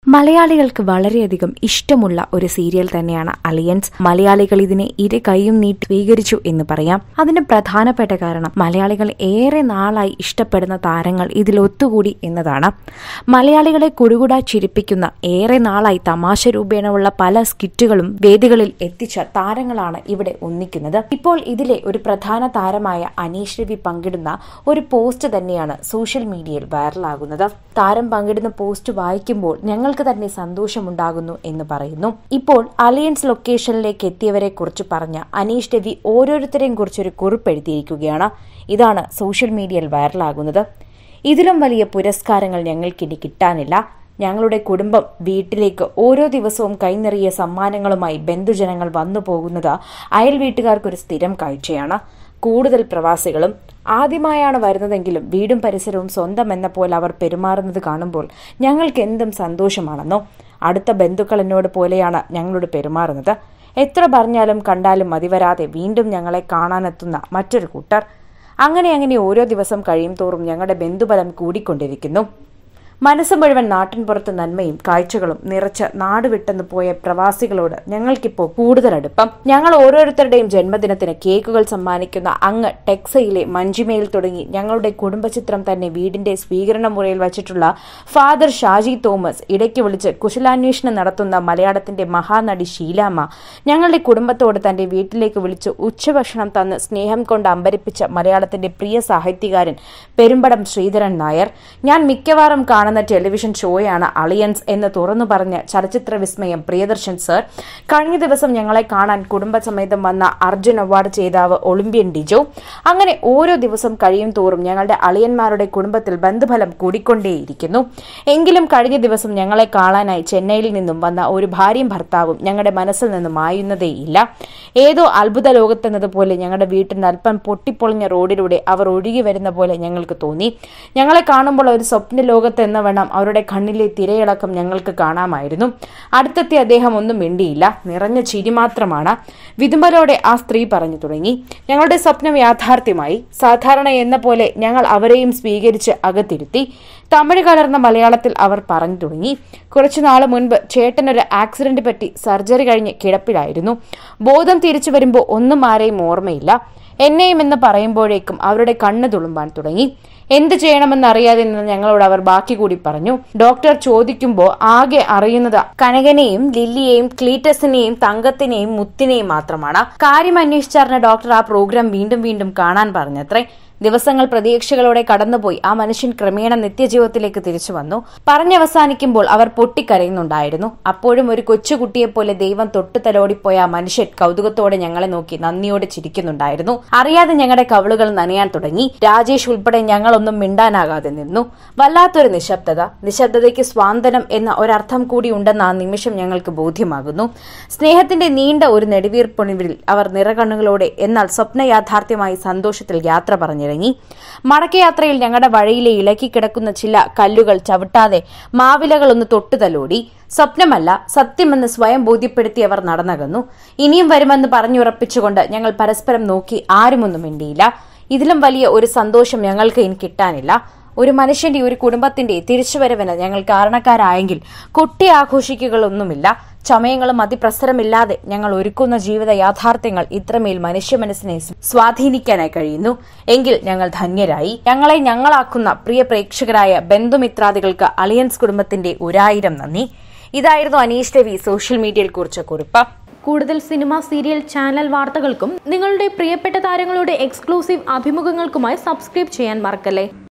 മലയാളികൾക്ക് വളരെയധികം ഇഷ്ടമുള്ള ഒരു സീരിയൽ തന്നെയാണ് അലിയൻസ് മലയാളികൾ ഇതിനെ ഇരു കൈയും നീട്ടി സ്വീകരിച്ചു എന്ന് പറയാം അതിന് പ്രധാനപ്പെട്ട കാരണം മലയാളികൾ ഏറെ നാളായി ഇഷ്ടപ്പെടുന്ന താരങ്ങൾ ഇതിൽ ഒത്തുകൂടി എന്നതാണ് മലയാളികളെ കുടുകുടാ ചിരിപ്പിക്കുന്ന ഏറെ നാളായി തമാശ രൂപേണയുള്ള പല സ്കിറ്റുകളും വേദികളിൽ എത്തിച്ച താരങ്ങളാണ് ഇവിടെ ഒന്നിക്കുന്നത് ഇപ്പോൾ ഇതിലെ ഒരു പ്രധാന താരമായ അനീഷ് രവി പങ്കിടുന്ന ഒരു പോസ്റ്റ് തന്നെയാണ് സോഷ്യൽ മീഡിയയിൽ വൈറലാകുന്നത് താരം പങ്കിടുന്ന പോസ്റ്റ് വായിക്കുമ്പോൾ ഞങ്ങൾക്ക് തന്നെ സന്തോഷമുണ്ടാകുന്നു എന്ന് പറയുന്നു ഇപ്പോൾ അലയൻസ് ലൊക്കേഷനിലേക്ക് എത്തിയവരെ കുറിച്ച് പറഞ്ഞ അനീഷ് രവി ഓരോരുത്തരെയും കുറിച്ചൊരു കുറിപ്പ് എഴുതിയിരിക്കുകയാണ് ഇതാണ് സോഷ്യൽ മീഡിയയിൽ വൈറലാകുന്നത് ഇതിലും വലിയ പുരസ്കാരങ്ങൾ ഞങ്ങൾക്കിനി കിട്ടാനില്ല ഞങ്ങളുടെ കുടുംബം വീട്ടിലേക്ക് ഓരോ ദിവസവും കൈനിറിയ സമ്മാനങ്ങളുമായി ബന്ധുജനങ്ങൾ വന്നു പോകുന്നത് അയൽ വീട്ടുകാർക്കൊരു സ്ഥിരം കാഴ്ചയാണ് കൂടുതൽ പ്രവാസികളും ആദ്യമായാണ് വരുന്നതെങ്കിലും വീടും പരിസരവും സ്വന്തം എന്ന പോലെ അവർ പെരുമാറുന്നത് കാണുമ്പോൾ ഞങ്ങൾക്ക് എന്തും സന്തോഷമാണെന്നോ അടുത്ത ബന്ധുക്കൾ എന്നോട് പോലെയാണ് ഞങ്ങളോട് പെരുമാറുന്നത് എത്ര പറഞ്ഞാലും കണ്ടാലും മതിവരാതെ വീണ്ടും ഞങ്ങളെ കാണാനെത്തുന്ന മറ്റൊരു കൂട്ടർ അങ്ങനെ അങ്ങനെ ഓരോ ദിവസം കഴിയും തോറും ഞങ്ങളുടെ ബന്ധുബലം കൂടിക്കൊണ്ടിരിക്കുന്നു മനസ്സ് മുഴുവൻ നാട്ടിൻപുറത്ത് നന്മയും കാഴ്ചകളും നിറച്ച് നാട് വിട്ടെന്ന് പോയ പ്രവാസികളോട് ഞങ്ങൾക്കിപ്പോൾ കൂടുതൽ അടുപ്പം ഞങ്ങൾ ഓരോരുത്തരുടെയും ജന്മദിനത്തിന് കേക്കുകൾ സമ്മാനിക്കുന്ന അങ്ങ് ടെക്സയിലെ മഞ്ചിമയിൽ തുടങ്ങി ഞങ്ങളുടെ കുടുംബചിത്രം തന്നെ വീടിന്റെ സ്വീകരണ മുറിയിൽ വച്ചിട്ടുള്ള ഫാദർ ഷാജി തോമസ് ഇടയ്ക്ക് വിളിച്ച് കുശലാന്വേഷണം നടത്തുന്ന മലയാളത്തിന്റെ മഹാനടി ഷീലാമ്മ ഞങ്ങളുടെ കുടുംബത്തോട് തന്റെ വീട്ടിലേക്ക് വിളിച്ച് ഉച്ചഭക്ഷണം തന്ന് സ്നേഹം കൊണ്ട് അമ്പരിപ്പിച്ച മലയാളത്തിന്റെ പ്രിയ സാഹിത്യകാരൻ പെരുമ്പടം ശ്രീധരൻ നായർ ഞാൻ മിക്കവാറും കാണുന്ന ടെലിവിഷൻ ഷോയാണ് അളിയൻസ് എന്ന് തുറന്നു പറഞ്ഞ ചലച്ചിത്ര വിസ്മയം പ്രിയദർശൻ സർ കഴിഞ്ഞ ദിവസം ഞങ്ങളെ കാണാൻ കുടുംബസമേതം വന്ന അർജുൻ അവാർഡ് ജേതാവ് ഒളിമ്പ്യൻ ഡിജോ അങ്ങനെ ഓരോ ദിവസം കഴിയും തോറും ഞങ്ങളുടെ അളിയന്മാരുടെ കുടുംബത്തിൽ ബന്ധുഫലം കൂടിക്കൊണ്ടേയിരിക്കുന്നു എങ്കിലും കഴിഞ്ഞ ദിവസം ഞങ്ങളെ കാണാനായി ചെന്നൈയിൽ നിന്നും വന്ന ഒരു ഭാര്യയും ഭർത്താവും ഞങ്ങളുടെ മനസ്സിൽ നിന്നും മായുന്നതേയില്ല ഏതോ അത്ഭുത ലോകത്തെന്നതുപോലെ ഞങ്ങളുടെ വീട്ടിന് അല്പം പൊട്ടിപ്പൊളിഞ്ഞ റോഡിലൂടെ അവർ ഒഴുകി വരുന്ന പോലെ ഞങ്ങൾക്ക് തോന്നി ഞങ്ങളെ കാണുമ്പോൾ ഒരു സ്വപ്ന ലോകത്ത് എന്ന വണ്ണം അവരുടെ കണ്ണിലെ തിരയിളക്കം ഞങ്ങൾക്ക് കാണാമായിരുന്നു അടുത്തെത്തി അദ്ദേഹം ഒന്നും മിണ്ടിയില്ല നിറഞ്ഞ ചിരി മാത്രമാണ് വിതുമ്പലോടെ ആ സ്ത്രീ പറഞ്ഞു തുടങ്ങി ഞങ്ങളുടെ സ്വപ്നം യാഥാർത്ഥ്യമായി സാധാരണ എന്ന പോലെ ഞങ്ങൾ അവരെയും സ്വീകരിച്ച് അകത്തിരുത്തി തമിഴ് കലർന്ന മലയാളത്തിൽ അവർ പറഞ്ഞു തുടങ്ങി കുറച്ചു നാൾ മുൻപ് ചേട്ടനൊരു ആക്സിഡന്റ് പറ്റി സർജറി കഴിഞ്ഞ് കിടപ്പിലായിരുന്നു ബോധം തിരിച്ചു വരുമ്പോൾ ഒന്നും ആരെയും ഓർമ്മയില്ല എന്നെയും എന്ന് പറയുമ്പോഴേക്കും അവരുടെ കണ്ണ് തുളുമ്പാൻ തുടങ്ങി എന്ത് ചെയ്യണമെന്നറിയാതെ നിന്ന് ഞങ്ങളോട് അവർ ബാക്കി കൂടി പറഞ്ഞു ഡോക്ടർ ചോദിക്കുമ്പോൾ ആകെ അറിയുന്നത് കനകനെയും ലില്ലിയെയും ക്ലീറ്റസിനെയും തങ്കത്തിനെയും മുത്തിനെയും മാത്രമാണ് കാര്യം അന്വേഷിച്ചറിഞ്ഞ ഡോക്ടർ ആ പ്രോഗ്രാം വീണ്ടും വീണ്ടും കാണാൻ പറഞ്ഞത്രേ ദിവസങ്ങൾ പ്രതീക്ഷകളോടെ കടന്നുപോയി ആ മനുഷ്യൻ ക്രമേണ നിത്യജീവിതത്തിലേക്ക് തിരിച്ചു വന്നു പറഞ്ഞവസാനിക്കുമ്പോൾ അവർ പൊട്ടിക്കരയുന്നുണ്ടായിരുന്നു അപ്പോഴും ഒരു കൊച്ചുകുട്ടിയെപ്പോലെ ദൈവം തൊട്ടു തലോടിപ്പോയ ആ മനുഷ്യൻ കൗതുകത്തോടെ ഞങ്ങളെ നോക്കി നന്ദിയോടെ ചിരിക്കുന്നുണ്ടായിരുന്നു അറിയാതെ ഞങ്ങളുടെ കവിളുകൾ നനയാൻ തുടങ്ങി രാജേഷ് ഉൾപ്പെടെ ഞങ്ങളൊന്നും മിണ്ടാനാകാതെ നിന്നു വല്ലാത്തൊരു നിശബ്ദത നിശബ്ദതയ്ക്ക് സ്വാന്തനം എന്ന ഒരർത്ഥം കൂടി ഉണ്ടെന്ന് ആ നിമിഷം ഞങ്ങൾക്ക് ബോധ്യമാകുന്നു സ്നേഹത്തിന്റെ നീണ്ട ഒരു നെടുവീർപ്പൊണിവിൽ അവർ നിറകണ്ണുകളോടെ എന്നാൽ സ്വപ്ന യാഥാർത്ഥ്യമായി സന്തോഷത്തിൽ യാത്ര പറഞ്ഞിറങ്ങി മടക്കയാത്രയിൽ ഞങ്ങളുടെ വഴിയിലെ ഇളക്കി കിടക്കുന്ന ചില കല്ലുകൾ ചവിട്ടാതെ മാവിലകൾ ഒന്ന് തൊട്ടുതലോടി സ്വപ്നമല്ല സത്യമെന്ന് സ്വയം ബോധ്യപ്പെടുത്തി അവർ നടന്നകന്നു ഇനിയും വരുമെന്ന് പറഞ്ഞുറപ്പിച്ചുകൊണ്ട് ഞങ്ങൾ പരസ്പരം നോക്കി ആരുമൊന്നും മിണ്ടിയില്ല ഇതിലും വലിയ ഒരു സന്തോഷം ഞങ്ങൾക്ക് ഇനി കിട്ടാനില്ല ഒരു മനുഷ്യന്റെ ഒരു കുടുംബത്തിന്റെ തിരിച്ചുവരവിന് ഞങ്ങൾ കാരണക്കാരായെങ്കിൽ കൊട്ടി ആഘോഷിക്കുകകളൊന്നുമില്ല ചമയങ്ങളും അതിപ്രസരമില്ലാതെ ഞങ്ങൾ ഒരുക്കുന്ന ജീവിത യാഥാർത്ഥ്യങ്ങൾ ഇത്രമേൽ മനുഷ്യ മനസ്സിനെ സ്വാധീനിക്കാനായി കഴിയുന്നു എങ്കിൽ ഞങ്ങൾ ധന്യരായി ഞങ്ങളെ ഞങ്ങളാക്കുന്ന പ്രിയ പ്രേക്ഷകരായ ബന്ധുമിത്രാദികൾക്ക് അലിയൻസ് കുടുംബത്തിന്റെ ഒരായിരം നന്ദി ഇതായിരുന്നു അനീഷ് രവി സോഷ്യൽ മീഡിയയിൽ കുറിച്ച കുറിപ്പ് കൂടുതൽ സിനിമ സീരിയൽ ചാനൽ വാർത്തകൾക്കും നിങ്ങളുടെ പ്രിയപ്പെട്ട താരങ്ങളുടെ എക്സ്ക്ലൂസീവ് അഭിമുഖങ്ങൾക്കുമായി സബ്സ്ക്രൈബ് ചെയ്യാൻ മറക്കല്ലേ